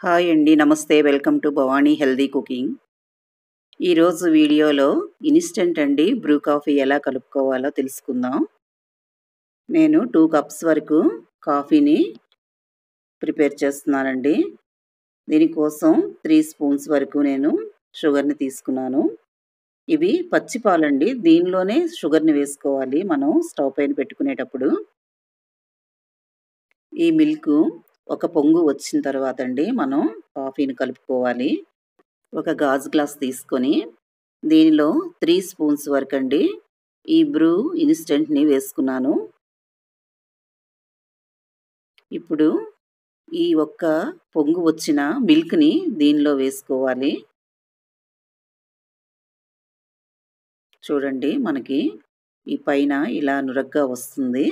hi అండి నమస్తే welcome to Bhavani healthy cooking ఈరోజు వీడియోలో ఇన్స్టెంట్ అండి బ్రూ కాఫీ ఎలా కలుపుకోవాలో తెలుసుకుందాం నేను టూ కప్స్ వరకు కాఫీని ప్రిపేర్ చేస్తున్నానండి దీనికోసం త్రీ స్పూన్స్ వరకు నేను షుగర్ని తీసుకున్నాను ఇవి పచ్చి పాలండి దీనిలోనే షుగర్ని వేసుకోవాలి మనం స్టవ్ పైన పెట్టుకునేటప్పుడు ఈ మిల్క్ ఒక పొంగు వచ్చిన తర్వాత అండి మనం కాఫీని కలుపుకోవాలి ఒక గాజు గ్లాస్ తీసుకొని దీనిలో త్రీ స్పూన్స్ వరకు అండి ఈ బ్రూ ఇన్స్టెంట్ని వేసుకున్నాను ఇప్పుడు ఈ ఒక్క పొంగు వచ్చిన మిల్క్ని దీనిలో వేసుకోవాలి చూడండి మనకి ఈ పైన ఇలా నురగ్గా వస్తుంది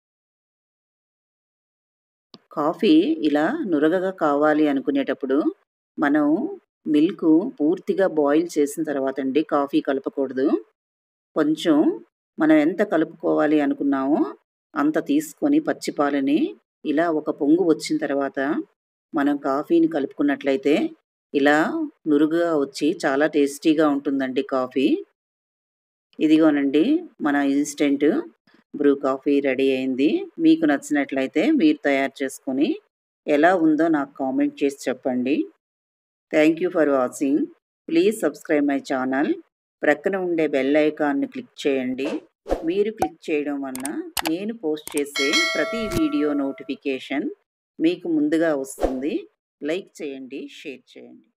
కాఫీ ఇలా నురగగా కావాలి అనుకునేటప్పుడు మనం మిల్క్ పూర్తిగా బాయిల్ చేసిన తర్వాత అండి కాఫీ కలపకూడదు కొంచెం మనం ఎంత కలుపుకోవాలి అనుకున్నామో అంత తీసుకొని పచ్చిపాలని ఇలా ఒక పొంగు వచ్చిన తర్వాత మనం కాఫీని కలుపుకున్నట్లయితే ఇలా నురుగుగా వచ్చి చాలా టేస్టీగా ఉంటుందండి కాఫీ ఇదిగోనండి మన ఇన్స్టెంట్ బ్రూ కాఫీ రెడీ అయింది మీకు నచ్చినట్లయితే మీరు తయారు చేసుకొని ఎలా ఉందో నాకు కామెంట్ చేసి చెప్పండి thank you for watching please subscribe my channel ప్రక్కన ఉండే బెల్ ఐకాన్ని క్లిక్ చేయండి మీరు క్లిక్ చేయడం వలన నేను పోస్ట్ చేసే ప్రతి వీడియో నోటిఫికేషన్ మీకు ముందుగా వస్తుంది లైక్ చేయండి షేర్ చేయండి